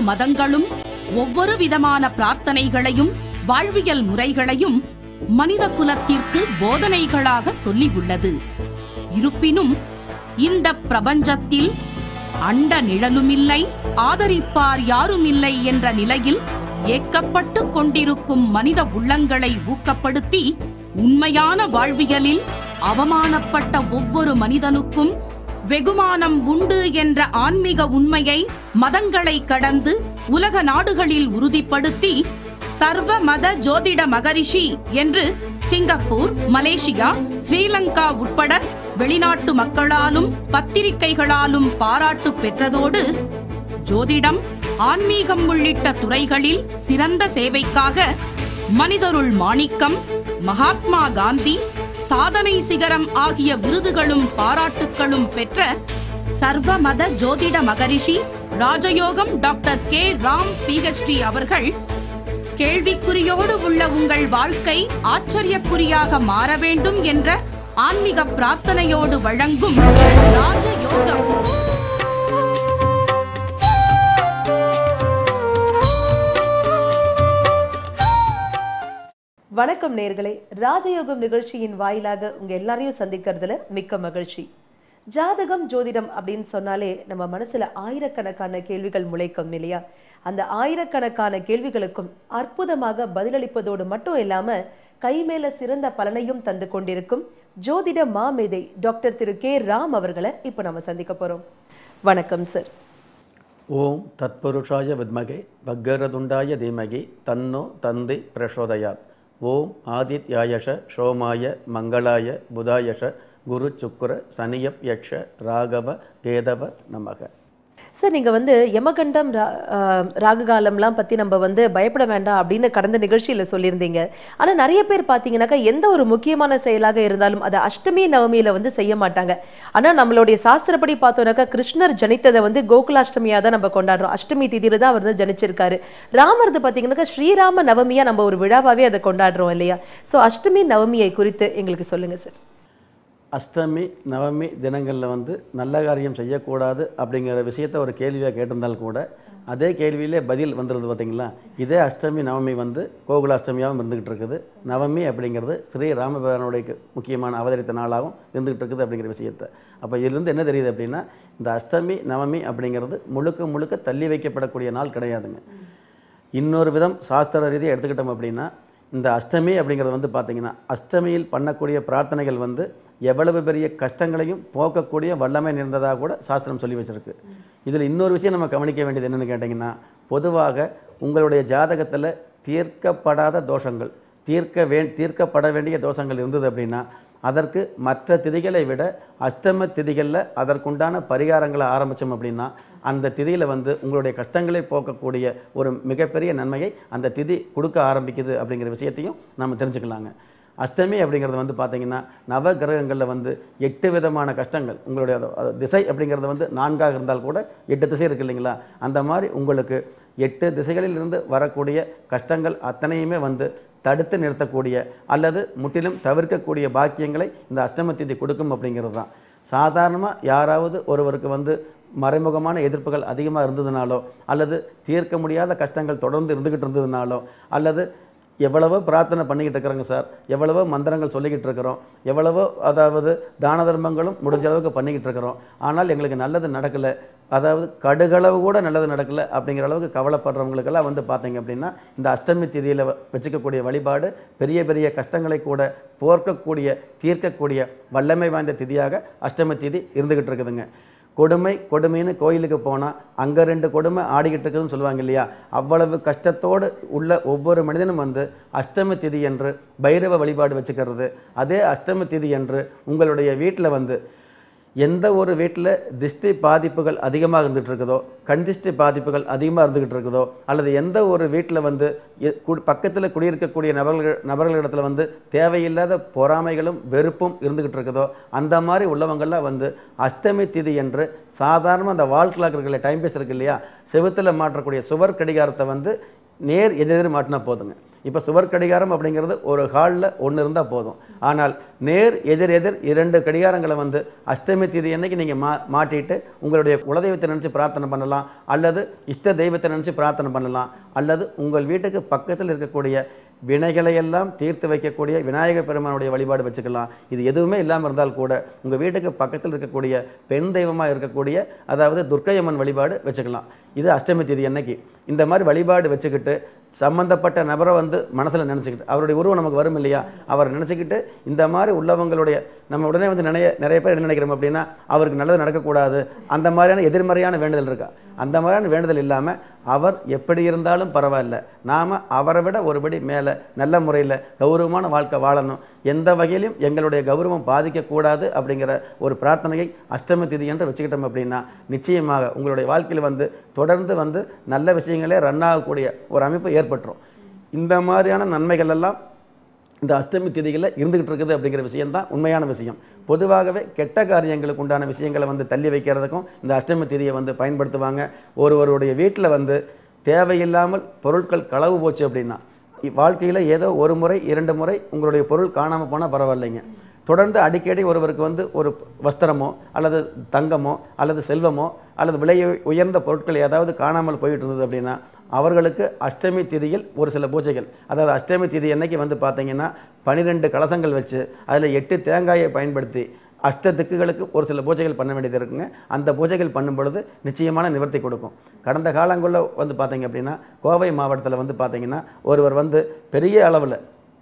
மதங்களும் ஒவ்வொரு விதமான பிரார்த்தனைகளையும் வாழ்வியல் முறைகளையும் மனித குலத்திற்கு போதனைகளாக சொல்லியுள்ளது இருப்பினும் இந்த பிரபஞ்சத்தில் அண்ட நிழலுமில்லை ஆதரிப்பார் யாருமில்லை என்ற நிலையில் ஏக்கப்பட்டு கொண்டிருக்கும் மனித உள்ளங்களை ஊக்கப்படுத்தி உண்மையான வாழ்வியலில் அவமானப்பட்ட ஒவ்வொரு மனிதனுக்கும் வெகுமானம் உண்டு என்ற ஆன்மீக உண்மையை மதங்களை கடந்து உலக நாடுகளில் உறுதிப்படுத்தி சர்வ மத ஜோதிட மகரிஷி என்று சிங்கப்பூர் மலேசியா ஸ்ரீலங்கா உட்பட வெளிநாட்டு மக்களாலும் பத்திரிகைகளாலும் பாராட்டு பெற்றதோடு ஜோதிடம் ஆன்மீகம் உள்ளிட்ட துறைகளில் சிறந்த சேவைக்காக மனிதருள் மாணிக்கம் மகாத்மா காந்தி சாதனை சிகரம் ஆகிய விருதுகளும் பாராட்டுக்களும் பெற்ற சர்வமத ஜோதிட மகரிஷி ராஜயோகம் டாக்டர் கே ராம் பிஹெச்டி அவர்கள் கேள்விக்குறியோடு உள்ள உங்கள் வாழ்க்கை ஆச்சரியக்குறியாக மாற வேண்டும் என்ற ஆன்மீக பிரார்த்தனையோடு வழங்கும் ராஜயோகம் வணக்கம் நேர்களே ராஜயோகம் நிகழ்ச்சியின் வாயிலாக உங்க எல்லாரையும் சந்திக்கிறதுல மிக்க மகிழ்ச்சி ஜாதகம் ஜோதிடம் அப்படின்னு சொன்னாலே நம்ம மனசுல ஆயிரக்கணக்கான கேள்விகள் முளைக்கும் இல்லையா அந்த ஆயிரக்கணக்கான கேள்விகளுக்கும் அற்புதமாக பதிலளிப்பதோடு மட்டும் இல்லாம கை மேல சிறந்த பலனையும் தந்து கொண்டிருக்கும் ஜோதிட மாமேதை டாக்டர் திரு கே ராம் அவர்களை இப்போ நம்ம சந்திக்க போறோம் வணக்கம் சார் ஓம் தத்புருஷாய வித்மகே வக்கரதுண்டாய தீமகி தன்னோ தந்தி பிரசோதயாத் ஓம் ஆதித்யாயஷ சோமாய மங்களாய புதாயஷ குரு சுக்கர சனியப் யக்ஷ ராகவ கேதவ நமக சார் நீங்க வந்து யமகண்டம் ரா- ஆஹ் ராகுகாலம்லாம் பத்தி நம்ம வந்து பயப்பட வேண்டாம் அப்படின்னு கடந்த நிகழ்ச்சியில சொல்லியிருந்தீங்க ஆனா நிறைய பேர் பாத்தீங்கன்னாக்கா எந்த ஒரு முக்கியமான செயலாக இருந்தாலும் அதை அஷ்டமி நவமியில வந்து செய்ய மாட்டாங்க ஆனா நம்மளுடைய சாஸ்திரப்படி பார்த்தோம்னாக்கா கிருஷ்ணர் ஜனித்ததை வந்து கோகுலாஷ்டமியா தான் நம்ம கொண்டாடுறோம் அஷ்டமி திதியில தான் அவர் வந்து ஜனிச்சிருக்காரு ராமர்து பாத்தீங்கன்னாக்கா ஸ்ரீராம நவமியா நம்ம ஒரு விழாவாவே அதை கொண்டாடுறோம் இல்லையா சோ அஷ்டமி நவமியை குறித்து எங்களுக்கு சொல்லுங்க சார் அஷ்டமி நவமி தினங்களில் வந்து நல்ல காரியம் செய்யக்கூடாது அப்படிங்கிற விஷயத்தை ஒரு கேள்வியாக கேட்டிருந்தால் கூட அதே கேள்வியிலே பதில் வந்துடுது பார்த்தீங்களா இதே அஷ்டமி நவமி வந்து கோகுலாஷ்டமியாகவும் இருந்துகிட்டு இருக்குது நவமி அப்படிங்கிறது ஸ்ரீ ராமபிரானுடைய முக்கியமான அவதரித்த நாளாகவும் இருந்துகிட்டு இருக்குது அப்படிங்கிற விஷயத்தை அப்போ இதுலேருந்து என்ன தெரியுது அப்படின்னா இந்த அஷ்டமி நவமி அப்படிங்கிறது முழுக்க முழுக்க தள்ளி வைக்கப்படக்கூடிய நாள் கிடையாதுங்க இன்னொரு விதம் சாஸ்திர ரீதியாக எடுத்துக்கிட்டோம் அப்படின்னா இந்த அஷ்டமி அப்படிங்கிறது வந்து பார்த்தீங்கன்னா அஷ்டமியில் பண்ணக்கூடிய பிரார்த்தனைகள் வந்து எவ்வளவு பெரிய கஷ்டங்களையும் போக்கக்கூடிய வல்லமை நிறைந்ததாக கூட சாஸ்திரம் சொல்லி வச்சிருக்கு இதில் இன்னொரு விஷயம் நம்ம கவனிக்க வேண்டியது என்னென்னு கேட்டிங்கன்னா பொதுவாக உங்களுடைய ஜாதகத்தில் தீர்க்கப்படாத தோஷங்கள் தீர்க்க வே தீர்க்கப்பட வேண்டிய தோஷங்கள் இருந்தது அப்படின்னா அதற்கு மற்ற திதிகளை விட அஷ்டம திதிகளில் அதற்குண்டான பரிகாரங்களை ஆரம்பித்தோம் அப்படின்னா அந்த திதியில் வந்து உங்களுடைய கஷ்டங்களை போக்கக்கூடிய ஒரு மிகப்பெரிய நன்மையை அந்த திதி கொடுக்க ஆரம்பிக்குது அப்படிங்கிற விஷயத்தையும் நம்ம தெரிஞ்சுக்கலாங்க அஷ்டமி அப்படிங்கிறது வந்து பார்த்தீங்கன்னா நவ கிரகங்களில் வந்து எட்டு விதமான கஷ்டங்கள் உங்களுடைய அது- அது திசை அப்படிங்கிறது வந்து நான்காக இருந்தால் கூட எட்டு திசை இருக்கு இல்லைங்களா அந்த மாதிரி உங்களுக்கு எட்டு திசைகளில் இருந்து வரக்கூடிய கஷ்டங்கள் அத்தனையுமே வந்து தடுத்து நிறுத்தக்கூடிய அல்லது முற்றிலும் தவிர்க்கக்கூடிய பாக்கியங்களை இந்த அஷ்டம திதி கொடுக்கும் அப்படிங்கிறது தான் சாதாரணமாக யாராவது ஒருவருக்கு வந்து மறைமுகமான எதிர்ப்புகள் அதிகமாக இருந்ததுனாலோ அல்லது தீர்க்க முடியாத கஷ்டங்கள் தொடர்ந்து இருந்துக்கிட்டு இருந்ததுனாலோ அல்லது எவ்வளவோ பிரார்த்தனை பண்ணிக்கிட்டு இருக்கிறோங்க சார் எவ்வளவோ மந்திரங்கள் சொல்லிக்கிட்டு இருக்கிறோம் எவ்வளவோ அதாவது தான தர்மங்களும் முடிஞ்ச அளவுக்கு பண்ணிக்கிட்டு இருக்கிறோம் ஆனால் எங்களுக்கு நல்லது நடக்கலை அதாவது கடுகளவு கூட நல்லது நடக்கலை அப்படிங்கிற அளவுக்கு கவலைப்படுறவங்களுக்கெல்லாம் வந்து பார்த்தீங்க அப்படின்னா இந்த அஷ்டமி திதியில் வச்சுக்கக்கூடிய வழிபாடு பெரிய பெரிய கஷ்டங்களை கூட போர்க்கக்கூடிய தீர்க்கக்கூடிய வல்லமை வாய்ந்த திதியாக அஷ்டமி திதி இருந்துக்கிட்டு இருக்குதுங்க கொடுமை கொடுமைன்னு கோயிலுக்கு போனால் அங்கே ரெண்டு கொடுமை ஆடிக்கிட்டு இருக்குதுன்னு சொல்லுவாங்க இல்லையா அவ்வளவு கஷ்டத்தோடு உள்ள ஒவ்வொரு மனிதனும் வந்து அஷ்டமி திதி என்று பைரவ வழிபாடு வச்சுக்கிறது அதே அஷ்டமி திதி என்று உங்களுடைய வீட்டில் வந்து எந்த ஒரு வீட்டில் திஷ்டி பாதிப்புகள் அதிகமாக இருந்துகிட்டு இருக்குதோ கண் திஷ்டி பாதிப்புகள் அதிகமாக இருந்துகிட்டு இருக்குதோ அல்லது எந்த ஒரு வீட்டில் வந்து எ- கு- பக்கத்தில் குடியிருக்கக்கூடிய நபர்கள் நபர்களிடத்துல வந்து தேவையில்லாத பொறாமைகளும் வெறுப்பும் இருந்துகிட்டு இருக்குதோ அந்த மாதிரி உள்ளவங்கள்லாம் வந்து அஷ்டமி திதி என்று சாதாரண அந்த வால் கிளாக் இருக்குல்ல டைம் பேஸ் இருக்கு இல்லையா செவுத்தில் மாற்றக்கூடிய சுவர் கடிகாரத்தை வந்து நேர் எதிர் மாட்டினா போதுங்க இப்போ சுவர் கடிகாரம் அப்படிங்கிறது ஒரு ஹாலில் ஒன்று இருந்தால் போதும் ஆனால் நேர் எதிர் எதிர் இரண்டு கடிகாரங்களை வந்து அஷ்டமி தேதி அன்னைக்கு நீங்கள் மா மாட்டிட்டு உங்களுடைய குலதெய்வத்தை நினச்சி பிரார்த்தனை பண்ணலாம் அல்லது இஷ்ட தெய்வத்தை நினச்சி பிரார்த்தனை பண்ணலாம் அல்லது உங்கள் வீட்டுக்கு பக்கத்தில் இருக்கக்கூடிய வினைகளை எல்லாம் தீர்த்து வைக்கக்கூடிய விநாயக பெருமானுடைய வழிபாடு வச்சுக்கலாம் இது எதுவுமே இல்லாமல் இருந்தால் கூட உங்கள் வீட்டுக்கு பக்கத்தில் இருக்கக்கூடிய பெண் தெய்வமாக இருக்கக்கூடிய அதாவது துர்க்கையம்மன் வழிபாடு வச்சுக்கலாம் இது அஷ்டமி தேதி அன்னைக்கு இந்த மாதிரி வழிபாடு வச்சுக்கிட்டு சம்பந்தப்பட்ட நபரை வந்து மனசில் நினச்சிக்கிட்டு அவருடைய உருவம் நமக்கு வரும் இல்லையா அவர் நினச்சிக்கிட்டு இந்த மாதிரி உள்ளவங்களுடைய நம்ம உடனே வந்து நிறைய நிறைய பேர் என்ன நினைக்கிறோம் அப்படின்னா அவருக்கு நல்லது நடக்கக்கூடாது அந்த மாதிரியான எதிர்மறையான வேண்டுதல் இருக்கா அந்த மாதிரியான வேண்டுதல் இல்லாமல் அவர் எப்படி இருந்தாலும் பரவாயில்ல நாம் அவரை விட ஒருபடி மேலே நல்ல முறையில் கௌரவமான வாழ்க்கை வாழணும் எந்த வகையிலும் எங்களுடைய கௌரவம் பாதிக்கக்கூடாது அப்படிங்கிற ஒரு பிரார்த்தனையை அஷ்டமி திதி என்று வச்சுக்கிட்டோம் அப்படின்னா நிச்சயமாக உங்களுடைய வாழ்க்கையில் வந்து தொடர்ந்து வந்து நல்ல விஷயங்களே ரன் ஆகக்கூடிய ஒரு அமைப்பு ஏற்பட்டுரும் இந்த மாதிரியான நன்மைகள் எல்லாம் இந்த அஷ்டமி திதிகளில் இருந்துகிட்டு இருக்குது அப்படிங்கிற விஷயம்தான் உண்மையான விஷயம் பொதுவாகவே கெட்ட காரியங்களுக்கு உண்டான விஷயங்களை வந்து தள்ளி வைக்கிறதுக்கும் இந்த அஷ்டமி திதியை வந்து பயன்படுத்துவாங்க ஒருவருடைய வீட்டில் வந்து தேவையில்லாமல் பொருட்கள் களவு போச்சு அப்படின்னா வாழ்க்கையில் ஏதோ ஒரு முறை இரண்டு முறை உங்களுடைய பொருள் காணாமல் போனால் பரவாயில்லைங்க தொடர்ந்து அடிக்கடி ஒருவருக்கு வந்து ஒரு வஸ்திரமோ அல்லது தங்கமோ அல்லது செல்வமோ அல்லது விலை உயர்ந்த பொருட்கள் ஏதாவது காணாமல் போயிட்டு இருந்தது அப்படின்னா அவர்களுக்கு அஷ்டமி திதியில் ஒரு சில பூஜைகள் அதாவது அஷ்டமி திதி அன்னைக்கு வந்து பார்த்தீங்கன்னா பன்னிரெண்டு கலசங்கள் வச்சு அதில் எட்டு தேங்காயை பயன்படுத்தி அஷ்ட திக்குகளுக்கு ஒரு சில பூஜைகள் பண்ண வேண்டியது இருக்குங்க அந்த பூஜைகள் பண்ணும் பொழுது நிச்சயமான நிவர்த்தி கொடுக்கும் கடந்த காலங்களில் வந்து பார்த்தீங்க அப்படின்னா கோவை மாவட்டத்தில் வந்து பார்த்தீங்கன்னா ஒருவர் வந்து பெரிய அளவில்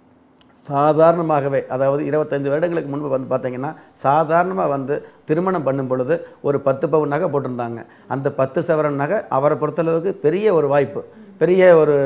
சாதாரணமாகவே அதாவது இருபத்தைந்து வருடங்களுக்கு முன்பு வந்து பார்த்தீங்கன்னா சாதாரணமாக வந்து திருமணம் பண்ணும் பொழுது ஒரு பத்து பவுன் நகை போட்டிருந்தாங்க அந்த பத்து சவரன் நகை அவரை பொறுத்தளவுக்கு பெரிய ஒரு வாய்ப்பு பெரிய ஒரு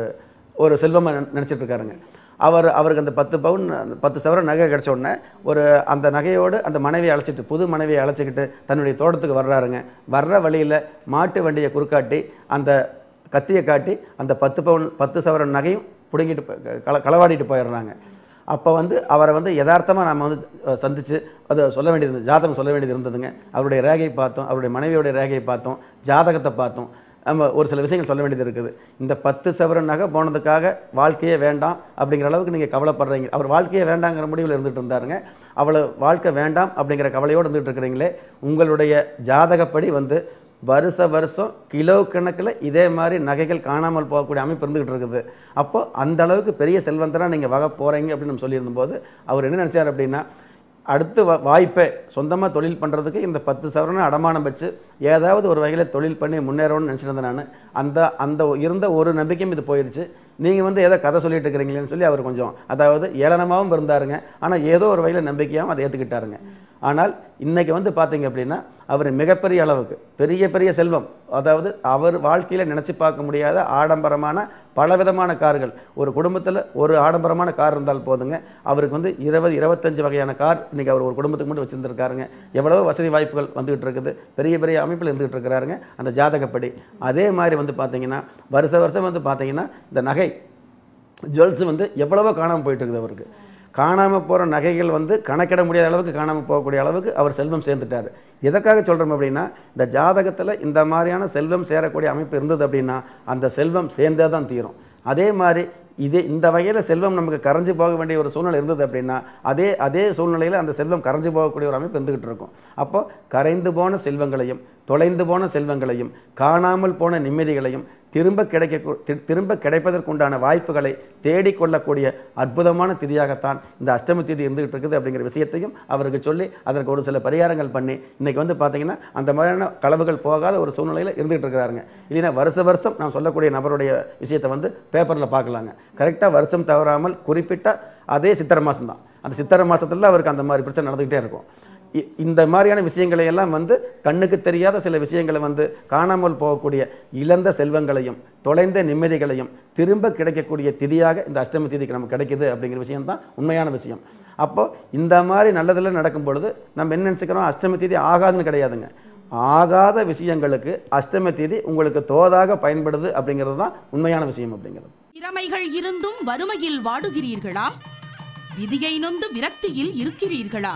ஒரு செல்வமாக நினச்சிட்டு இருக்காருங்க அவர் அவருக்கு அந்த பத்து பவுன் அந்த பத்து சவரன் நகை கிடைச்ச உடனே ஒரு அந்த நகையோடு அந்த மனைவியை அழைச்சிட்டு புது மனைவியை அழைச்சிக்கிட்டு தன்னுடைய தோட்டத்துக்கு வர்றாருங்க வர்ற வழியில் மாட்டு வண்டியை குறுக்காட்டி அந்த கத்தியை காட்டி அந்த பத்து பவுன் பத்து சவரன் நகையும் பிடுங்கிட்டு போய் கள களவாடிட்டு போயிடுறாங்க அப்போ வந்து அவரை வந்து யதார்த்தமாக நம்ம வந்து அஹ், சந்திச்சு அதை சொல்ல வேண்டியது இருந்தது ஜாதகம் சொல்ல வேண்டியது இருந்ததுங்க அவருடைய ரேகையை பார்த்தோம் அவருடைய மனைவியோடைய ரேகையை பார்த்தோம் ஜாதகத்தை பார்த்தோம் நம்ம ஒரு சில விஷயங்கள் சொல்ல வேண்டியது இருக்குது இந்த பத்து சவரன் நகை போனதுக்காக வாழ்க்கையே வேண்டாம் அப்படிங்கிற அளவுக்கு நீங்கள் கவலைப்படுறீங்க அவர் வாழ்க்கையே வேண்டாங்கிற முடிவில் இருந்துட்டு இருந்தாருங்க அவளை வாழ்க்கை வேண்டாம் அப்படிங்கிற கவலையோடு இருந்துகிட்டு இருக்கிறீங்களே உங்களுடைய ஜாதகப்படி வந்து வருஷ வருஷம் கிலோ கணக்கில் இதே மாதிரி நகைகள் காணாமல் போகக்கூடிய அமைப்பு இருந்துகிட்டு இருக்குது அப்போ அந்த அளவுக்கு பெரிய செல்வந்தராக நீங்கள் வகை போகிறீங்க அப்படின்னு நம்ம சொல்லியிருந்தபோது அவர் என்ன நினச்சார் அப்படின்னா அடுத்து வ வாய்ப்பை சொந்தமாக தொழில் பண்ணுறதுக்கு இந்த பத்து சவரனை அடமானம் வச்சு ஏதாவது ஒரு வகையில் தொழில் பண்ணி முன்னேறணும்னு நினச்சிருந்தேன் நான் அந்த அந்த இருந்த ஒரு நம்பிக்கையும் இது போயிடுச்சு நீங்கள் வந்து ஏதோ கதை சொல்லிட்டு இருக்கிறீங்களேன்னு சொல்லி அவர் கொஞ்சம் அதாவது ஏளனமாகவும் இருந்தாருங்க ஆனால் ஏதோ ஒரு வகையில் நம்பிக்கையாகவும் அதை ஏற்றுக்கிட்டாருங்க ஆனால் இன்னைக்கு வந்து பார்த்தீங்க அப்படின்னா அவர் மிகப்பெரிய அளவுக்கு பெரிய பெரிய செல்வம் அதாவது அவர் வாழ்க்கையில் நினச்சி பார்க்க முடியாத ஆடம்பரமான பலவிதமான கார்கள் ஒரு குடும்பத்தில் ஒரு ஆடம்பரமான கார் இருந்தால் போதுங்க அவருக்கு வந்து இருபது இருபத்தஞ்சு வகையான கார் இன்னைக்கு அவர் ஒரு குடும்பத்துக்கு மட்டும் வச்சுருந்துருக்காருங்க எவ்வளவோ வசதி வாய்ப்புகள் வந்துகிட்டு இருக்குது பெரிய பெரிய அமைப்பில் இருந்துகிட்டு இருக்கிறாருங்க அந்த ஜாதகப்படி அதே மாதிரி வந்து பார்த்தீங்கன்னா வருஷ வருஷம் வந்து பார்த்தீங்கன்னா இந்த நகை ஜுவல்ஸ் வந்து எவ்வளவோ காணாமல் போயிட்டு இருக்குது அவருக்கு காணாமல் போகிற நகைகள் வந்து கணக்கிட முடியாத அளவுக்கு காணாமல் போகக்கூடிய அளவுக்கு அவர் செல்வம் சேர்ந்துட்டார் எதற்காக சொல்கிறோம் அப்படின்னா இந்த ஜாதகத்தில் இந்த மாதிரியான செல்வம் சேரக்கூடிய அமைப்பு இருந்தது அப்படின்னா அந்த செல்வம் சேர்ந்தே தான் தீரும் அதே மாதிரி இதே இந்த வகையில் செல்வம் நமக்கு கரைஞ்சு போக வேண்டிய ஒரு சூழ்நிலை இருந்தது அப்படின்னா அதே அதே சூழ்நிலையில் அந்த செல்வம் கரைஞ்சு போகக்கூடிய ஒரு அமைப்பு இருந்துகிட்டு இருக்கும் அப்போ கரைந்து போன செல்வங்களையும் தொலைந்து போன செல்வங்களையும் காணாமல் போன நிம்மதிகளையும் திரும்ப கிடைக்க தி- திரும்ப கிடைப்பதற்குண்டான வாய்ப்புகளை தேடிக்கொள்ளக்கூடிய அற்புதமான திதியாகத்தான் இந்த அஷ்டமி திதி இருந்துகிட்டு இருக்குது அப்படிங்கிற விஷயத்தையும் அவருக்கு சொல்லி அதற்கு ஒரு சில பரிகாரங்கள் பண்ணி இன்னைக்கு வந்து பார்த்தீங்கன்னா அந்த மாதிரியான களவுகள் போகாத ஒரு சூழ்நிலையில் இருந்துகிட்டு இருக்கிறாருங்க இல்லைன்னா வருஷ வருஷம் நான் சொல்லக்கூடிய நபருடைய விஷயத்தை வந்து பேப்பரில் பார்க்கலாங்க கரெக்டாக வருஷம் தவறாமல் குறிப்பிட்ட அதே சித்திரை மாதம் தான் அந்த சித்திரை மாதத்துல அவருக்கு அந்த மாதிரி பிரச்சனை நடந்துக்கிட்டே இருக்கும் இ- இந்த மாதிரியான விஷயங்களை எல்லாம் வந்து கண்ணுக்கு தெரியாத சில விஷயங்களை வந்து காணாமல் போகக்கூடிய இழந்த செல்வங்களையும் தொலைந்த நிம்மதிகளையும் திரும்ப கிடைக்கக்கூடிய திதியாக இந்த அஷ்டமி திதிக்கு நமக்கு கிடைக்குது அப்படிங்கிற விஷயம் தான் உண்மையான விஷயம் அப்போ இந்த மாதிரி நல்லதெல்லாம் நடக்கும் பொழுது நம்ம என்ன நினச்சிக்கிறோம் அஷ்டமி திதி ஆகாதுன்னு கிடையாதுங்க ஆகாத விஷயங்களுக்கு அஷ்டமி திதி உங்களுக்கு தோதாக பயன்படுது அப்படிங்கிறது தான் உண்மையான விஷயம் அப்படிங்கிறது திறமைகள் இருந்தும் வறுமையில் வாடுகிறீர்களா விதியை நொந்து விரக்தியில் இருக்கிறீர்களா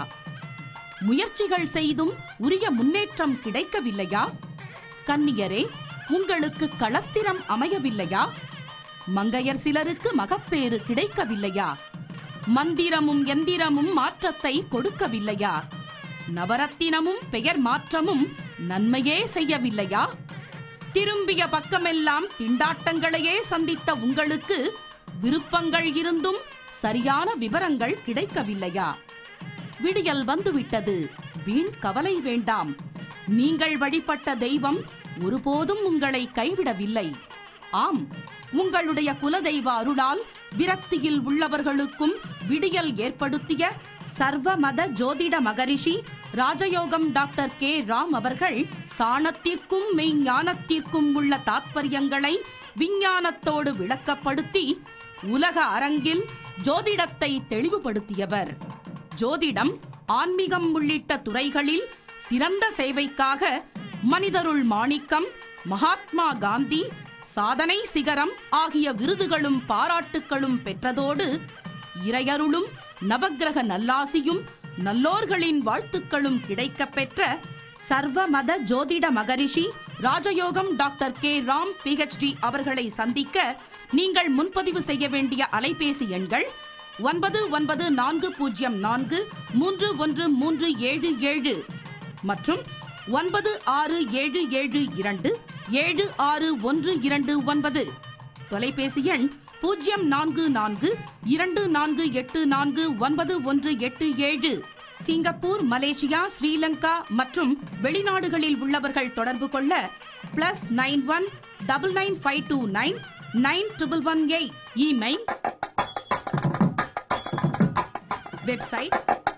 முயற்சிகள் செய்தும் உரிய முன்னேற்றம் கிடைக்கவில்லையா கன்னியரே உங்களுக்கு களஸ்திரம் அமையவில்லையா மங்கையர் சிலருக்கு மகப்பேறு கிடைக்கவில்லையா மந்திரமும் எந்திரமும் மாற்றத்தை கொடுக்கவில்லையா நவரத்தினமும் பெயர் மாற்றமும் நன்மையே செய்யவில்லையா திரும்பிய பக்கமெல்லாம் திண்டாட்டங்களையே சந்தித்த உங்களுக்கு விருப்பங்கள் இருந்தும் சரியான விவரங்கள் கிடைக்கவில்லையா விடியல் வந்துவிட்டது வீண் கவலை வேண்டாம் நீங்கள் வழிபட்ட தெய்வம் ஒருபோதும் உங்களை கைவிடவில்லை ஆம் உங்களுடைய குலதெய்வ அருளால் விரக்தியில் உள்ளவர்களுக்கும் விடியல் ஏற்படுத்திய சர்வமத ஜோதிட மகரிஷி ராஜயோகம் டாக்டர் கே ராம் அவர்கள் சாணத்திற்கும் மெய்ஞானத்திற்கும் உள்ள தாத்பரியங்களை விஞ்ஞானத்தோடு விளக்கப்படுத்தி உலக அரங்கில் ஜோதிடத்தை தெளிவுபடுத்தியவர் ஜோதிடம் ஆன்மீகம் உள்ளிட்ட துறைகளில் சிறந்த சேவைக்காக மனிதருள் மாணிக்கம் மகாத்மா காந்தி சாதனை சிகரம் ஆகிய விருதுகளும் பாராட்டுக்களும் பெற்றதோடு இறையருளும் நவக்கிரக நல்லாசியும் நல்லோர்களின் வாழ்த்துக்களும் கிடைக்கப் பெற்ற சர்வமத ஜோதிட மகரிஷி ராஜயோகம் டாக்டர் கே ராம் பிஹெச்டி அவர்களை சந்திக்க நீங்கள் முன்பதிவு செய்ய வேண்டிய அலைபேசி எண்கள் ஒன்பது ஒன்பது நான்கு பூஜ்ஜியம் நான்கு மூன்று ஒன்று மூன்று ஏழு ஏழு மற்றும் ஒன்பது ஆறு ஏழு ஏழு இரண்டு ஏழு ஆறு ஒன்று இரண்டு ஒன்பது தொலைபேசி எண் பூஜ்ஜியம் நான்கு நான்கு இரண்டு நான்கு எட்டு நான்கு ஒன்பது ஒன்று எட்டு ஏழு சிங்கப்பூர் மலேசியா ஸ்ரீலங்கா மற்றும் வெளிநாடுகளில் உள்ளவர்கள் தொடர்பு கொள்ள plus nine one double nine five two nine nine triple one eight email website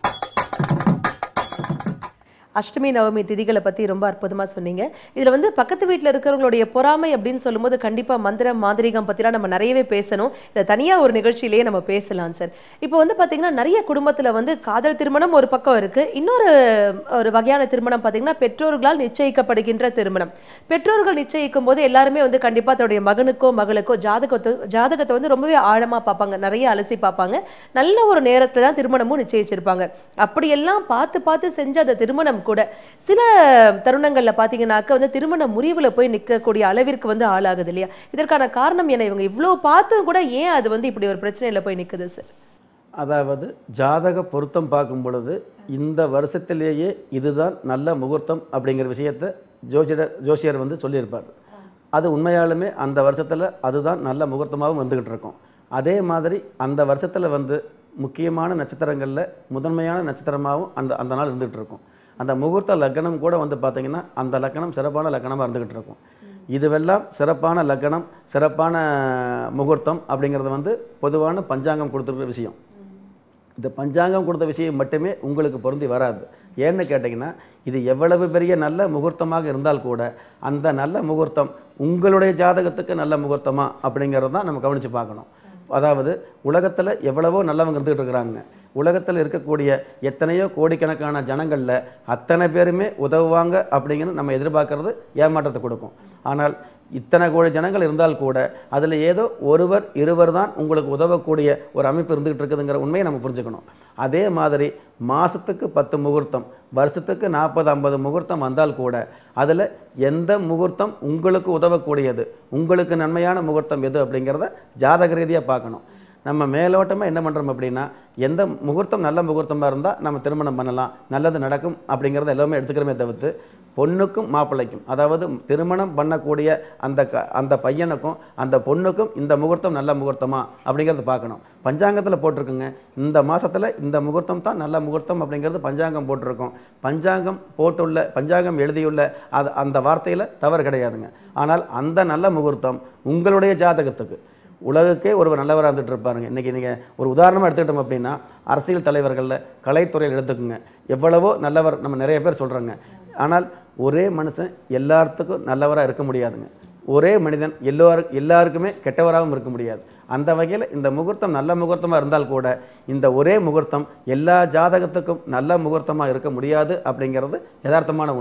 அஷ்டமி நவமி திதிகளை பத்தி ரொம்ப அற்புதமா சொன்னீங்க இதுல வந்து பக்கத்து வீட்ல இருக்கிறவங்களுடைய பொறாமை அப்படின்னு சொல்லும்போது கண்டிப்பா மந்திரம் மாந்திரிகம் பத்திலாம் நம்ம நிறையவே பேசணும் இதை தனியா ஒரு நிகழ்ச்சியிலேயே நம்ம பேசலாம் சார் இப்போ வந்து பாத்தீங்கன்னா நிறைய குடும்பத்துல வந்து காதல் திருமணம் ஒரு பக்கம் இருக்கு இன்னொரு ஒரு வகையான திருமணம் பாத்தீங்கன்னா பெற்றோர்களால் நிச்சயிக்கப்படுகின்ற திருமணம் பெற்றோர்கள் நிச்சயிக்கும் போது எல்லாருமே வந்து கண்டிப்பா தன்னுடைய மகனுக்கோ மகளுக்கோ ஜாதகத்தை ஜாதகத்தை வந்து ரொம்பவே ஆழமா பார்ப்பாங்க நிறைய அலசி பார்ப்பாங்க நல்ல ஒரு நேரத்துல தான் திருமணமும் நிச்சயிச்சிருப்பாங்க அப்படியெல்லாம் பார்த்து பார்த்து செஞ்ச அந்த திருமணம் கூட சில தருணங்கள்ல பாத்தீங்கன்னாக்க வந்து திருமண முறிவுல போய் நிற்கக்கூடிய அளவிற்கு வந்து ஆளாகுது இல்லையா இதற்கான காரணம் என்ன இவங்க இவ்வளோ பார்த்தும் கூட ஏன் அது வந்து இப்படி ஒரு பிரச்சனையில போய் நிக்குது சார் அதாவது ஜாதக பொருத்தம் பார்க்கும் பொழுது இந்த வருஷத்திலேயே இதுதான் நல்ல முகூர்த்தம் அப்படிங்கிற விஷயத்தை ஜோசிடர் ஜோசியர் வந்து சொல்லியிருப்பார் அது உண்மையாலுமே அந்த வருஷத்தில் அதுதான் நல்ல முகூர்த்தமாகவும் வந்துக்கிட்டு இருக்கும் அதே மாதிரி அந்த வருஷத்தில் வந்து முக்கியமான நட்சத்திரங்களில் முதன்மையான நட்சத்திரமாகவும் அந்த அந்த நாள் இருந்துகிட்டு இருக்கும் அந்த முகூர்த்த லக்னம் கூட வந்து பார்த்திங்கன்னா அந்த லக்னம் சிறப்பான லக்னமாக இருந்துக்கிட்டு இருக்கும் இதுவெல்லாம் சிறப்பான லக்னம் சிறப்பான முகூர்த்தம் அப்படிங்கிறது வந்து பொதுவான பஞ்சாங்கம் கொடுத்துருக்க விஷயம் இந்த பஞ்சாங்கம் கொடுத்த விஷயம் மட்டுமே உங்களுக்கு பொருந்தி வராது ஏன்னு கேட்டிங்கன்னா இது எவ்வளவு பெரிய நல்ல முகூர்த்தமாக இருந்தால் கூட அந்த நல்ல முகூர்த்தம் உங்களுடைய ஜாதகத்துக்கு நல்ல முகூர்த்தமா அப்படிங்கிறது தான் நம்ம கவனித்து பார்க்கணும் அதாவது உலகத்தில் எவ்வளவோ நல்லவங்க இருந்துகிட்டு இருக்கிறாங்க உலகத்தில் இருக்கக்கூடிய எத்தனையோ கோடிக்கணக்கான ஜனங்களில் அத்தனை பேருமே உதவுவாங்க அப்படிங்கிறது நம்ம எதிர்பார்க்கறது ஏமாற்றத்தை கொடுக்கும் ஆனால் இத்தனை கோடி ஜனங்கள் இருந்தால் கூட அதில் ஏதோ ஒருவர் இருவர் தான் உங்களுக்கு உதவக்கூடிய ஒரு அமைப்பு இருந்துகிட்டு இருக்குதுங்கிற உண்மையை நம்ம புரிஞ்சுக்கணும் அதே மாதிரி மாதத்துக்கு பத்து முகூர்த்தம் வருஷத்துக்கு நாற்பது ஐம்பது முகூர்த்தம் வந்தால் கூட அதில் எந்த முகூர்த்தம் உங்களுக்கு உதவக்கூடியது உங்களுக்கு நன்மையான முகூர்த்தம் எது அப்படிங்கிறத ஜாதக ரீதியாக பார்க்கணும் நம்ம மேலோட்டமாக என்ன பண்ணுறோம் அப்படின்னா எந்த முகூர்த்தம் நல்ல முகூர்த்தமாக இருந்தால் நம்ம திருமணம் பண்ணலாம் நல்லது நடக்கும் அப்படிங்கிறத எல்லாமே எடுத்துக்கிறோமே தவிர்த்து பொண்ணுக்கும் மாப்பிள்ளைக்கும் அதாவது திருமணம் பண்ணக்கூடிய அந்த க அந்த பையனுக்கும் அந்த பொண்ணுக்கும் இந்த முகூர்த்தம் நல்ல முகூர்த்தமா அப்படிங்கிறத பார்க்கணும் பஞ்சாங்கத்தில் போட்டிருக்குங்க இந்த மாதத்தில் இந்த முகூர்த்தம் தான் நல்ல முகூர்த்தம் அப்படிங்கிறது பஞ்சாங்கம் போட்டிருக்கோம் பஞ்சாங்கம் போட்டுள்ள பஞ்சாங்கம் எழுதியுள்ள அது அந்த வார்த்தையில் தவறு கிடையாதுங்க ஆனால் அந்த நல்ல முகூர்த்தம் உங்களுடைய ஜாதகத்துக்கு உலகுக்கே ஒருவர் நல்லவராக இருந்துட்டு இருப்பாருங்க இன்றைக்கி நீங்கள் ஒரு உதாரணமாக எடுத்துக்கிட்டோம் அப்படின்னா அரசியல் தலைவர்களில் கலைத்துறையில் எடுத்துக்கோங்க எவ்வளவோ நல்லவர் நம்ம நிறைய பேர் சொல்கிறோங்க ஆனால் ஒரே மனுஷன் எல்லாத்துக்கும் நல்லவராக இருக்க முடியாதுங்க ஒரே மனிதன் எல்லோரு எல்லாருக்குமே கெட்டவராகவும் இருக்க முடியாது அந்த வகையில் இந்த முகூர்த்தம் நல்ல முகூர்த்தமாக இருந்தால் கூட இந்த ஒரே முகூர்த்தம் எல்லா ஜாதகத்துக்கும் நல்ல முகூர்த்தமாக இருக்க முடியாது அப்படிங்கிறது யதார்த்தமான உண்மை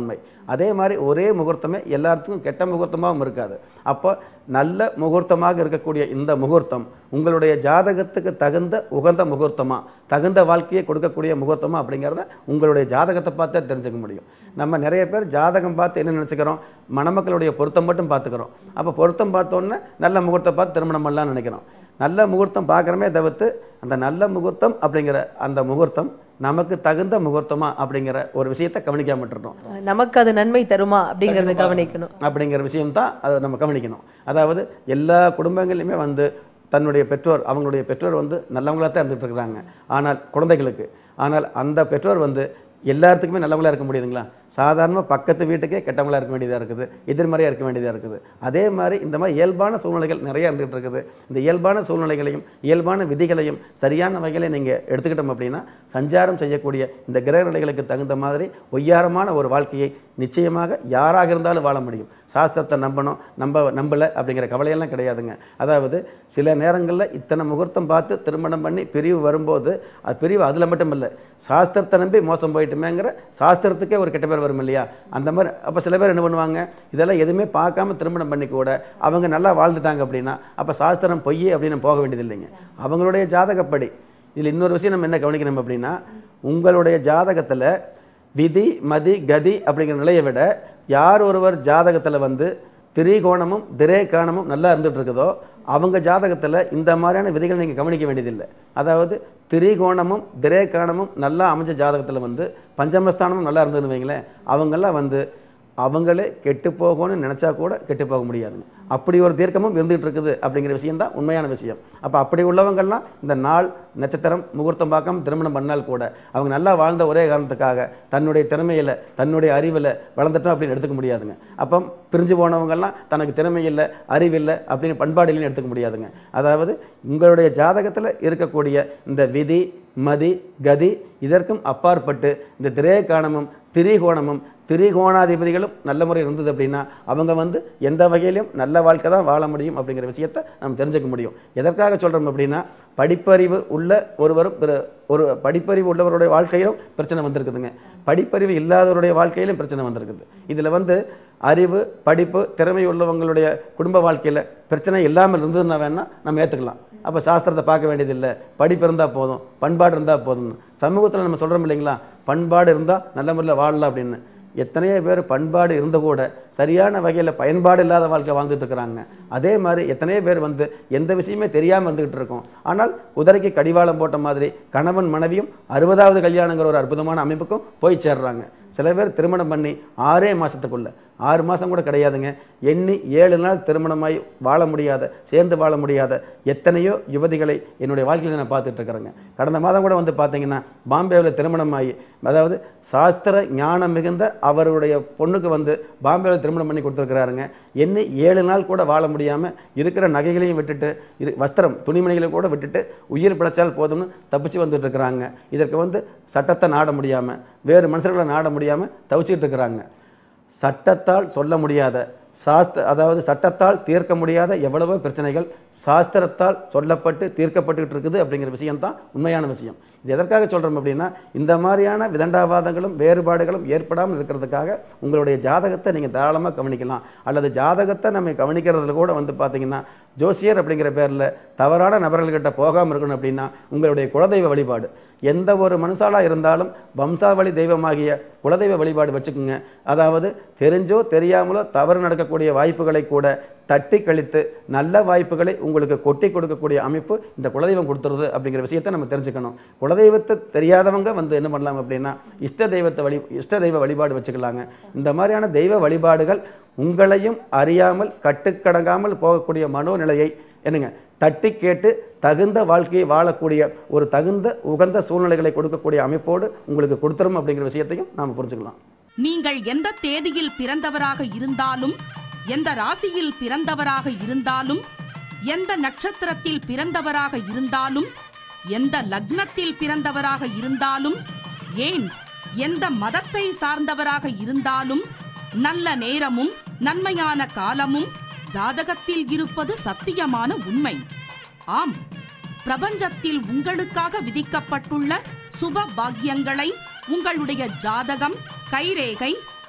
அதே மாதிரி ஒரே முகூர்த்தமே எல்லாத்துக்கும் கெட்ட முகூர்த்தமாகவும் இருக்காது அப்போ நல்ல முகூர்த்தமாக இருக்கக்கூடிய இந்த முகூர்த்தம் உங்களுடைய ஜாதகத்துக்கு தகுந்த உகந்த முகூர்த்தமா தகுந்த வாழ்க்கையை கொடுக்கக்கூடிய முகூர்த்தமா அப்படிங்கிறத உங்களுடைய ஜாதகத்தை பார்த்தே தெரிஞ்சுக்க முடியும் நம்ம நிறைய பேர் ஜாதகம் பார்த்து என்ன நினச்சிக்கிறோம் மணமக்களுடைய பொருத்தம் மட்டும் பார்த்துக்கிறோம் அப்போ பொருத்தம் பார்த்தோன்னே நல்ல முகூர்த்தம் பார்த்து திருமணம் பண்ணலாம்னு நினைக்கிறோம் நல்ல முகூர்த்தம் பார்க்குறமே தவிர்த்து அந்த நல்ல முகூர்த்தம் அப்படிங்கிற அந்த முகூர்த்தம் நமக்கு தகுந்த முகூர்த்தமா அப்படிங்கிற ஒரு விஷயத்தை கவனிக்காம விட்டுறோம் நமக்கு அது நன்மை தருமா அப்படிங்கறத கவனிக்கணும் அப்படிங்கிற விஷயம் தான் அதை நம்ம கவனிக்கணும் அதாவது எல்லா குடும்பங்களையுமே வந்து தன்னுடைய பெற்றோர் அவங்களுடைய பெற்றோர் வந்து நல்லவங்களாக தான் இருந்துட்டு இருக்கிறாங்க ஆனால் குழந்தைகளுக்கு ஆனால் அந்த பெற்றோர் வந்து எல்லாத்துக்குமே நல்லவங்களா இருக்க முடியுதுங்களா சாதாரணமாக பக்கத்து வீட்டுக்கே கெட்டவங்களா இருக்க வேண்டியதாக இருக்குது எதிர்மறையாக இருக்க வேண்டியதாக இருக்குது அதே மாதிரி இந்த மாதிரி இயல்பான சூழ்நிலைகள் நிறைய இருந்துகிட்டு இருக்குது இந்த இயல்பான சூழ்நிலைகளையும் இயல்பான விதிகளையும் சரியான வகையில் நீங்கள் எடுத்துக்கிட்டோம் அப்படின்னா சஞ்சாரம் செய்யக்கூடிய இந்த கிரக நிலைகளுக்கு தகுந்த மாதிரி ஒய்யாரமான ஒரு வாழ்க்கையை நிச்சயமாக யாராக இருந்தாலும் வாழ முடியும் சாஸ்திரத்தை நம்பணும் நம்ப நம்பலை அப்படிங்கிற கவலையெல்லாம் கிடையாதுங்க அதாவது சில நேரங்களில் இத்தனை முகூர்த்தம் பார்த்து திருமணம் பண்ணி பிரிவு வரும்போது அது பிரிவு அதில் மட்டும் இல்லை சாஸ்திரத்தை நம்பி மோசம் போயிட்டுமேங்கிற சாஸ்திரத்துக்கே ஒரு கெட்ட பேர் வரும் இல்லையா அந்த மாதிரி அப்போ சில பேர் என்ன பண்ணுவாங்க இதெல்லாம் எதுவுமே பார்க்காம திருமணம் பண்ணி கூட அவங்க நல்லா வாழ்ந்துட்டாங்க அப்படின்னா அப்போ சாஸ்திரம் பொய் அப்படின்னு போக வேண்டியது இல்லைங்க அவங்களுடைய ஜாதகப்படி இதில் இன்னொரு விஷயம் நம்ம என்ன கவனிக்கணும் அப்படின்னா உங்களுடைய ஜாதகத்தில் விதி மதி கதி அப்படிங்கிற நிலையை விட யார் ஒருவர் ஜாதகத்தில் வந்து திரிகோணமும் திரேகாணமும் நல்லா இருந்துட்டு இருக்குதோ அவங்க ஜாதகத்தில் இந்த மாதிரியான விதிகள் நீங்கள் கவனிக்க வேண்டியதில்லை அதாவது திரிகோணமும் திரேகாணமும் நல்லா அமைஞ்ச ஜாதகத்தில் வந்து பஞ்சமஸ்தானமும் நல்லா இருந்ததுன்னு வைங்களேன் அவங்கெல்லாம் வந்து அவங்களே கெட்டு போகணும்னு நினச்சா கூட கெட்டு போக முடியாதுங்க அப்படி ஒரு தீர்க்கமும் இருந்துகிட்டு இருக்குது அப்படிங்கிற விஷயம் தான் உண்மையான விஷயம் அப்போ அப்படி உள்ளவங்கள்லாம் இந்த நாள் நட்சத்திரம் முகூர்த்தம் பார்க்காம திருமணம் பண்ணால் கூட அவங்க நல்லா வாழ்ந்த ஒரே காரணத்துக்காக தன்னுடைய திறமையில் தன்னுடைய அறிவில் வளர்ந்துட்டோம் அப்படின்னு எடுத்துக்க முடியாதுங்க அப்போ பிரிஞ்சு போனவங்கெல்லாம் தனக்கு திறமை இல்லை அறிவில்லை அப்படின்னு பண்பாடு இல்லைன்னு எடுத்துக்க முடியாதுங்க அதாவது உங்களுடைய ஜாதகத்தில் இருக்கக்கூடிய இந்த விதி மதி கதி இதற்கும் அப்பாற்பட்டு இந்த திரேகாணமும் திரிகோணமும் திரிகோணாதிபதிகளும் நல்ல முறை இருந்தது அப்படின்னா அவங்க வந்து எந்த வகையிலும் நல்ல வாழ்க்கை தான் வாழ முடியும் அப்படிங்கிற விஷயத்தை நம்ம தெரிஞ்சுக்க முடியும் எதற்காக சொல்கிறோம் அப்படின்னா படிப்பறிவு உள்ள ஒருவரும் பிற- ஒரு படிப்பறிவு உள்ளவருடைய வாழ்க்கையிலும் பிரச்சனை வந்திருக்குதுங்க படிப்பறிவு இல்லாதவருடைய வாழ்க்கையிலும் பிரச்சனை வந்திருக்குது இதில் வந்து அறிவு படிப்பு திறமை உள்ளவங்களுடைய குடும்ப வாழ்க்கையில் பிரச்சனை இல்லாமல் இருந்ததுன்னா வேணால் நம்ம ஏற்றுக்கலாம் அப்போ சாஸ்திரத்தை பார்க்க வேண்டியதில்லை படிப்பு இருந்தால் போதும் பண்பாடு இருந்தால் போதும் சமூகத்தில் நம்ம சொல்கிறோம் இல்லைங்களா பண்பாடு இருந்தால் நல்ல முறையில் வாழலாம் அப்படின்னு எத்தனையோ பேர் பண்பாடு இருந்த கூட சரியான வகையில் பயன்பாடு இல்லாத வாழ்க்கை வாழ்ந்துட்டு இருக்கிறாங்க அதே மாதிரி எத்தனையோ பேர் வந்து எந்த விஷயமே தெரியாமல் இருந்துகிட்டு இருக்கோம் ஆனால் குதிரைக்கு கடிவாளம் போட்ட மாதிரி கணவன் மனைவியும் அறுபதாவது கல்யாணங்கிற ஒரு அற்புதமான அமைப்புக்கும் போய் சேர்றாங்க சில பேர் திருமணம் பண்ணி ஆறே மாதத்துக்குள்ள ஆறு மாதம் கூட கிடையாதுங்க எண்ணி ஏழு நாள் திருமணமாய் வாழ முடியாத சேர்ந்து வாழ முடியாத எத்தனையோ யுவதிகளை என்னுடைய வாழ்க்கையில் நான் பார்த்துட்டு இருக்கிறேங்க கடந்த மாதம் கூட வந்து பார்த்தீங்கன்னா பாம்பேவில் திருமணமாகி அதாவது சாஸ்திர ஞானம் மிகுந்த அவருடைய பொண்ணுக்கு வந்து பாம்பேவில் திருமணம் பண்ணி கொடுத்துருக்கிறாருங்க எண்ணி ஏழு நாள் கூட வாழ முடியாமல் இருக்கிற நகைகளையும் விட்டுட்டு இரு வஸ்திரம் துணிமணிகளையும் கூட விட்டுட்டு உயிர் பிழைச்சால் போதும்னு தப்பிச்சு வந்துட்டு இருக்கிறாங்க இதற்கு வந்து சட்டத்தை நாட முடியாமல் வேறு மனுஷர்களை நாட முடியாமல் தவிச்சிட்டு இருக்கிறாங்க சட்டத்தால் சொல்ல முடியாத சாஸ்திர அதாவது சட்டத்தால் தீர்க்க முடியாத எவ்வளவோ பிரச்சனைகள் சாஸ்திரத்தால் சொல்லப்பட்டு தீர்க்கப்பட்டுக்கிட்டு இருக்குது அப்படிங்கிற விஷயம்தான் உண்மையான விஷயம் இது எதற்காக சொல்கிறோம் அப்படின்னா இந்த மாதிரியான விதண்டாவாதங்களும் வேறுபாடுகளும் ஏற்படாமல் இருக்கிறதுக்காக உங்களுடைய ஜாதகத்தை நீங்கள் தாராளமாக கவனிக்கலாம் அல்லது ஜாதகத்தை நம்ம கவனிக்கிறதுல கூட வந்து பார்த்தீங்கன்னா ஜோசியர் அப்படிங்கிற பேரில் தவறான நபர்கள்கிட்ட போகாமல் இருக்கணும் அப்படின்னா உங்களுடைய குலதெய்வ வழிபாடு எந்த ஒரு மனுஷாலாக இருந்தாலும் வம்சாவளி தெய்வமாகிய குலதெய்வ வழிபாடு வச்சுக்கோங்க அதாவது தெரிஞ்சோ தெரியாமலோ தவறு நடக்கக்கூடிய வாய்ப்புகளை கூட தட்டி கழித்து நல்ல வாய்ப்புகளை உங்களுக்கு கொட்டி கொடுக்கக்கூடிய அமைப்பு இந்த குலதெய்வம் கொடுத்துருது அப்படிங்கிற விஷயத்தை நம்ம தெரிஞ்சுக்கணும் குலதெய்வத்தை தெரியாதவங்க வந்து என்ன பண்ணலாம் அப்படின்னா இஷ்ட தெய்வத்தை வழி இஷ்ட தெய்வ வழிபாடு வச்சுக்கலாங்க இந்த மாதிரியான தெய்வ வழிபாடுகள் உங்களையும் அறியாமல் கட்டுக்கடங்காமல் போகக்கூடிய மனோநிலையை என்னங்க தட்டி கேட்டு தகுந்த வாழ்க்கையை வாழக்கூடிய ஒரு தகுந்த உகந்த சூழ்நிலைகளை கொடுக்கக்கூடிய அமைப்போடு உங்களுக்கு கொடுத்துரும் அப்படிங்கிற விஷயத்தையும் நாம் புரிஞ்சுக்கலாம் நீங்கள் எந்த தேதியில் பிறந்தவராக இருந்தாலும் எந்த ராசியில் பிறந்தவராக இருந்தாலும் எந்த நட்சத்திரத்தில் பிறந்தவராக இருந்தாலும் எந்த லக்னத்தில் பிறந்தவராக இருந்தாலும் ஏன் எந்த மதத்தை சார்ந்தவராக இருந்தாலும் நல்ல நேரமும் நன்மையான காலமும் ஜாதகத்தில் இருப்பது சத்தியமான உண்மை ஆம் பிரபஞ்சத்தில் உங்களுக்காக விதிக்கப்பட்டுள்ள சுப பாக்கியங்களை உங்களுடைய ஜாதகம் கைரேகை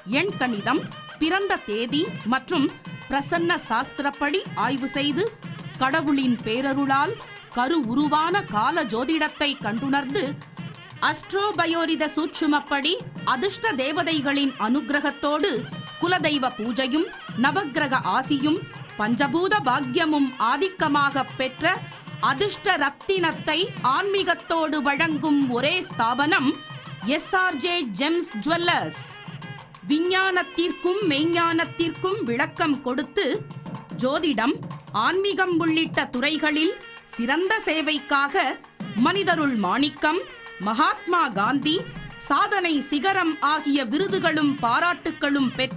எண் கணிதம் பிறந்த தேதி மற்றும் பிரசன்ன சாஸ்திரப்படி ஆய்வு செய்து கடவுளின் பேரருளால் கரு உருவான கால ஜோதிடத்தை கண்டுணர்ந்து அஸ்ட்ரோபயோரித சூட்சுமப்படி அதிர்ஷ்ட தேவதைகளின் அனுக்கிரகத்தோடு குலதெய்வ பூஜையும் நவக்கிரக ஆசியும் பஞ்சபூத பாக்கியமும் ஆதிக்கமாக பெற்ற அதிர்ஷ்ட ரத்தினத்தை ஆன்மீகத்தோடு வழங்கும் ஒரே ஸ்தாபனம் எஸ்ஆர்ஜே ஜெம்ஸ் ஜுவல்லர்ஸ் விஞ்ஞானத்திற்கும் மெய்ஞானத்திற்கும் விளக்கம் கொடுத்து ஜோதிடம் ஆன்மீகம் உள்ளிட்ட துறைகளில் சிறந்த சேவைக்காக மனிதருள் மாணிக்கம் மகாத்மா காந்தி சாதனை சிகரம் ஆகிய விருதுகளும் பாராட்டுக்களும் பெற்ற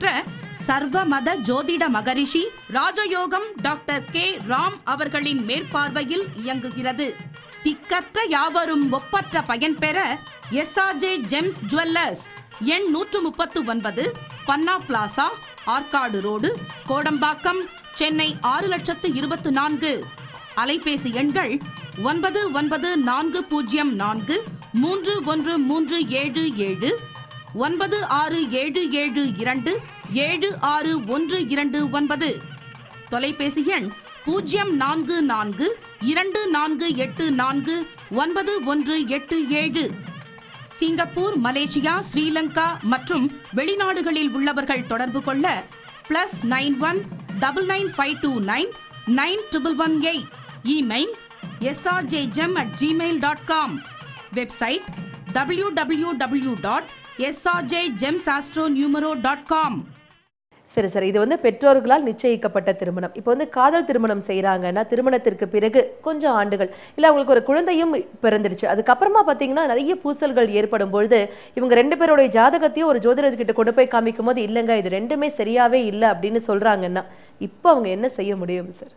சர்வமத ஜோதிட மகரிஷி ராஜயோகம் டாக்டர் கே ராம் அவர்களின் மேற்பார்வையில் இயங்குகிறது திக்கற்ற யாவரும் ஒப்பற்ற பயன் பெற எஸ்ஆர்ஜே ஜெம்ஸ் ஜுவல்லர்ஸ் எண் நூற்று முப்பத்து ஒன்பது பன்னா பிளாசா ஆற்காடு ரோடு கோடம்பாக்கம் சென்னை ஆறு லட்சத்து இருபத்து நான்கு அலைபேசி எண்கள் ஒன்பது ஒன்பது நான்கு பூஜ்ஜியம் நான்கு மூன்று ஒன்று மூன்று ஏழு ஏழு ஒன்பது ஆறு ஏழு ஏழு இரண்டு ஏழு ஆறு ஒன்று இரண்டு ஒன்பது தொலைபேசி எண் பூஜ்ஜியம் நான்கு நான்கு இரண்டு நான்கு எட்டு நான்கு ஒன்பது ஒன்று எட்டு ஏழு சிங்கப்பூர் மலேசியா ஸ்ரீலங்கா மற்றும் வெளிநாடுகளில் உள்ளவர்கள் தொடர்பு கொள்ள plus nine one double nine five two nine nine triple one eight email SRJ gem at Gmail dot com website W W W dot SRJ gems astro numero dot com சரி சரி இது வந்து பெற்றோர்களால் நிச்சயிக்கப்பட்ட திருமணம் இப்போ வந்து காதல் திருமணம் செய்றாங்கன்னா திருமணத்திற்கு பிறகு கொஞ்சம் ஆண்டுகள் இல்ல அவங்களுக்கு ஒரு குழந்தையும் பிறந்துடுச்சு அதுக்கப்புறமா பாத்தீங்கன்னா நிறைய பூசல்கள் ஏற்படும் பொழுது இவங்க ரெண்டு பேருடைய ஜாதகத்தையும் ஒரு ஜோதிடர்கிட்ட கொண்டு போய் காமிக்கும் போது இல்லைங்க இது ரெண்டுமே சரியாவே இல்லை அப்படின்னு சொல்றாங்கன்னா இப்போ அவங்க என்ன செய்ய முடியும் சார்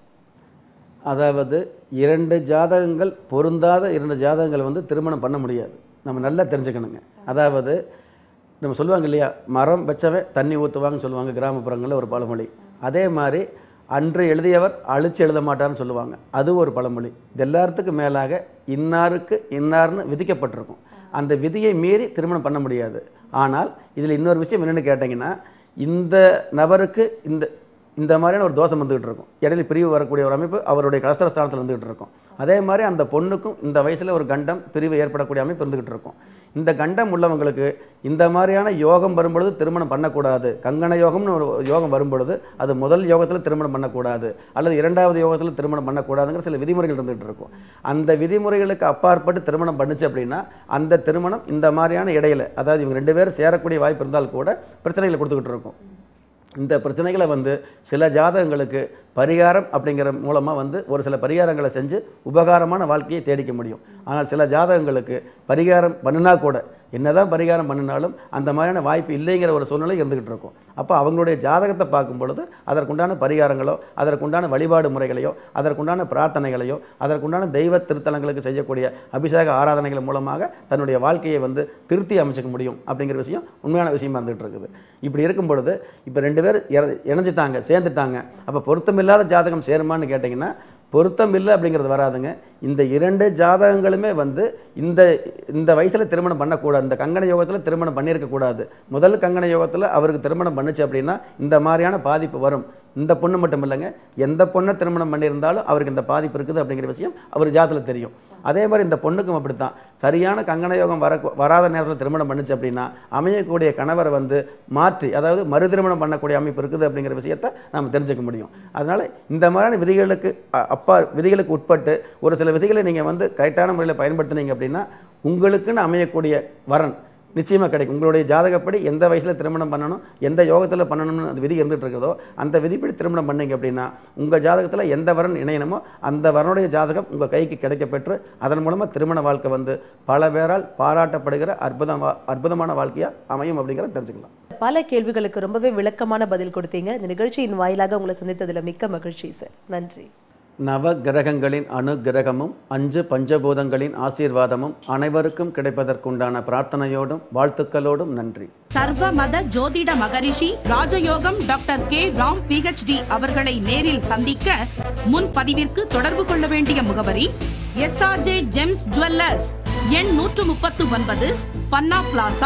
அதாவது இரண்டு ஜாதகங்கள் பொருந்தாத இரண்டு ஜாதகங்களை வந்து திருமணம் பண்ண முடியாது நம்ம நல்லா தெரிஞ்சுக்கணுங்க அதாவது நம்ம சொல்லுவாங்க இல்லையா மரம் வச்சவன் தண்ணி ஊற்றுவாங்கன்னு சொல்லுவாங்க கிராமப்புறங்களில் ஒரு பழமொழி அதே மாதிரி அன்று எழுதியவர் அழிச்சு எழுத மாட்டார்னு சொல்லுவாங்க அது ஒரு பழமொழி இது எல்லாத்துக்கும் மேலாக இன்னாருக்கு இன்னார்னு விதிக்கப்பட்டிருக்கும் அந்த விதியை மீறி திருமணம் பண்ண முடியாது ஆனால் இதில் இன்னொரு விஷயம் என்னென்னு கேட்டிங்கன்னா இந்த நபருக்கு இந்த இந்த மாதிரியான ஒரு தோஷம் வந்துகிட்டு இருக்கும் இடையில பிரிவு வரக்கூடிய ஒரு அமைப்பு அவருடைய கலஸ்தரஸ்தானத்தில் வந்துகிட்டு இருக்கும் அதே மாதிரி அந்த பொண்ணுக்கும் இந்த வயசில் ஒரு கண்டம் பிரிவு ஏற்படக்கூடிய அமைப்பு இருந்துகிட்டு இருக்கும் இந்த கண்டம் உள்ளவங்களுக்கு இந்த மாதிரியான யோகம் வரும்பொழுது திருமணம் பண்ணக்கூடாது கங்கண யோகம்னு ஒரு யோகம் வரும்பொழுது அது முதல் யோகத்தில் திருமணம் பண்ணக்கூடாது அல்லது இரண்டாவது யோகத்தில் திருமணம் பண்ணக்கூடாதுங்கிற சில விதிமுறைகள் இருந்துகிட்டு இருக்கும் அந்த விதிமுறைகளுக்கு அப்பாற்பட்டு திருமணம் பண்ணுச்சு அப்படின்னா அந்த திருமணம் இந்த மாதிரியான இடையில அதாவது இவங்க ரெண்டு பேரும் சேரக்கூடிய வாய்ப்பு இருந்தால் கூட பிரச்சனைகளை கொடுத்துக்கிட்டு இருக்கும் இந்த பிரச்சனைகளை வந்து சில ஜாதகங்களுக்கு பரிகாரம் அப்படிங்கிற மூலமாக வந்து ஒரு சில பரிகாரங்களை செஞ்சு உபகாரமான வாழ்க்கையை தேடிக்க முடியும் ஆனால் சில ஜாதகங்களுக்கு பரிகாரம் பண்ணினா கூட என்னதான் பரிகாரம் பண்ணினாலும் அந்த மாதிரியான வாய்ப்பு இல்லைங்கிற ஒரு சூழ்நிலை இருந்துகிட்டு இருக்கும் அப்போ அவங்களுடைய ஜாதகத்தை பார்க்கும் பொழுது அதற்குண்டான பரிகாரங்களோ அதற்குண்டான வழிபாடு முறைகளையோ அதற்குண்டான பிரார்த்தனைகளையோ அதற்குண்டான தெய்வ திருத்தலங்களுக்கு செய்யக்கூடிய அபிஷேக ஆராதனைகள் மூலமாக தன்னுடைய வாழ்க்கையை வந்து திருத்தி அமைச்சிக்க முடியும் அப்படிங்கிற விஷயம் உண்மையான விஷயமா இருந்துகிட்டு இருக்குது இப்படி இருக்கும் பொழுது இப்போ ரெண்டு பேர் இற- இணைஞ்சிட்டாங்க சேர்ந்துட்டாங்க அப்போ பொருத்தமில்லாத ஜாதகம் சேருமான்னு கேட்டிங்கன்னா பொருத்தம் இல்லை அப்படிங்கிறது வராதுங்க இந்த இரண்டு ஜாதகங்களுமே வந்து இந்த இந்த வயசில் திருமணம் பண்ணக்கூடாது இந்த கங்கண யோகத்தில் திருமணம் பண்ணியிருக்கக்கூடாது முதல் கங்கண யோகத்தில் அவருக்கு திருமணம் பண்ணுச்சு அப்படின்னா இந்த மாதிரியான பாதிப்பு வரும் இந்த பொண்ணு மட்டும் இல்லைங்க எந்த பொண்ணை திருமணம் பண்ணியிருந்தாலும் அவருக்கு இந்த பாதிப்பு இருக்குது அப்படிங்கிற விஷயம் அவர் ஜாதத்தில் தெரியும் அதே மாதிரி இந்த பொண்ணுக்கும் அப்படித்தான் சரியான கங்கண யோகம் வர வராத நேரத்தில் திருமணம் பண்ணுச்சு அப்படின்னா அமையக்கூடிய கணவரை வந்து மாற்றி அதாவது மறு திருமணம் பண்ணக்கூடிய அமைப்பு இருக்குது அப்படிங்கிற விஷயத்தை நாம் தெரிஞ்சுக்க முடியும் அதனால் இந்த மாதிரியான விதிகளுக்கு அ- அப்பா விதிகளுக்கு உட்பட்டு ஒரு சில விதிகளை நீங்கள் வந்து கரெக்டான முறையில் பயன்படுத்துனீங்க அப்படின்னா உங்களுக்குன்னு அமையக்கூடிய வரன் நிச்சயமாக கிடைக்கும் உங்களுடைய ஜாதகப்படி எந்த வயசில் திருமணம் பண்ணணும் எந்த யோகத்தில் பண்ணணும்னு அந்த விதி இருந்துகிட்டு இருக்குதோ அந்த விதிப்படி திருமணம் பண்ணீங்க அப்படின்னா உங்கள் ஜாதகத்தில் எந்த வரன் இணையணுமோ அந்த வரனுடைய ஜாதகம் உங்கள் கைக்கு கிடைக்கப்பெற்று அதன் மூலமாக திருமண வாழ்க்கை வந்து பல பேரால் பாராட்டப்படுகிற அற்புதம் அற்புதமான வாழ்க்கையாக அமையும் அப்படிங்கிறத தெரிஞ்சுக்கலாம் பல கேள்விகளுக்கு ரொம்பவே விளக்கமான பதில் கொடுத்தீங்க இந்த நிகழ்ச்சியின் வாயிலாக உங்களை சந்தித்ததுல மிக்க மகிழ்ச்சி சார் நன்றி நவ கிரகங்களின் அனுகிரகமும் அஞ்சு பஞ்சபூதங்களின் ஆசீர்வாதமும் அனைவருக்கும் கிடைப்பதற்குண்டான பிரார்த்தனையோடும் வாழ்த்துக்களோடும் நன்றி சர்வமத ஜோதிட மகரிஷி ராஜயோகம் டாக்டர் கே ராம் பிஹெச்டி அவர்களை நேரில் சந்திக்க முன் பதிவிற்கு தொடர்பு கொள்ள வேண்டிய முகவரி எஸ்ஆர்ஜே ஜெம்ஸ் ஜுவல்லர்ஸ் எண் நூற்று முப்பத்து ஒன்பது பன்னா பிளாசா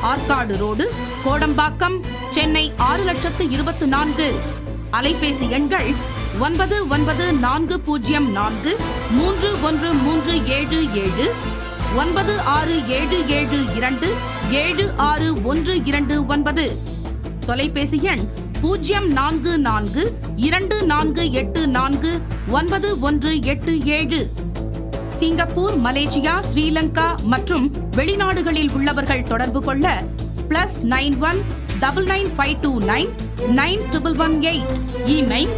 ஆற்காடு ரோடு கோடம்பாக்கம் சென்னை ஆறு லட்சத்து இருபத்து நான்கு அலைபேசி எண்கள் ஒன்பது ஒன்பது நான்கு பூஜ்ஜியம் நான்கு மூன்று ஒன்று மூன்று ஏழு ஏழு ஒன்பது ஆறு ஏழு ஏழு இரண்டு ஏழு ஆறு ஒன்று இரண்டு ஒன்பது தொலைபேசி எண் பூஜ்ஜியம் நான்கு நான்கு இரண்டு நான்கு எட்டு நான்கு ஒன்பது ஒன்று எட்டு ஏழு சிங்கப்பூர் மலேசியா ஸ்ரீலங்கா மற்றும் வெளிநாடுகளில் உள்ளவர்கள் தொடர்பு கொள்ள plus nine one double nine five two nine nine triple one eight email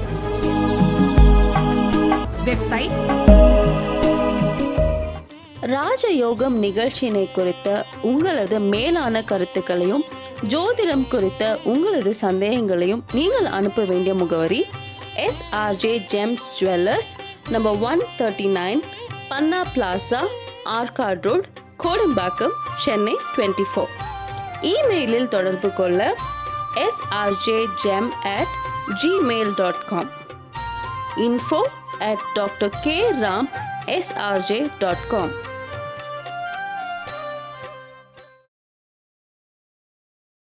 website ராஜயோகம் நிகழ்ச்சியினை குறித்த உங்களது மேலான கருத்துக்களையும் ஜோதிடம் குறித்த உங்களது சந்தேகங்களையும் நீங்கள் அனுப்ப வேண்டிய முகவரி SRJ gems jewellers number one thirty nine Panna plaza Arcot road Kodambakkam Chennai twenty four இமெயிலில் தொடர்பு கொள்ள SRJ gem at Gmail dot com info at drkram srj.com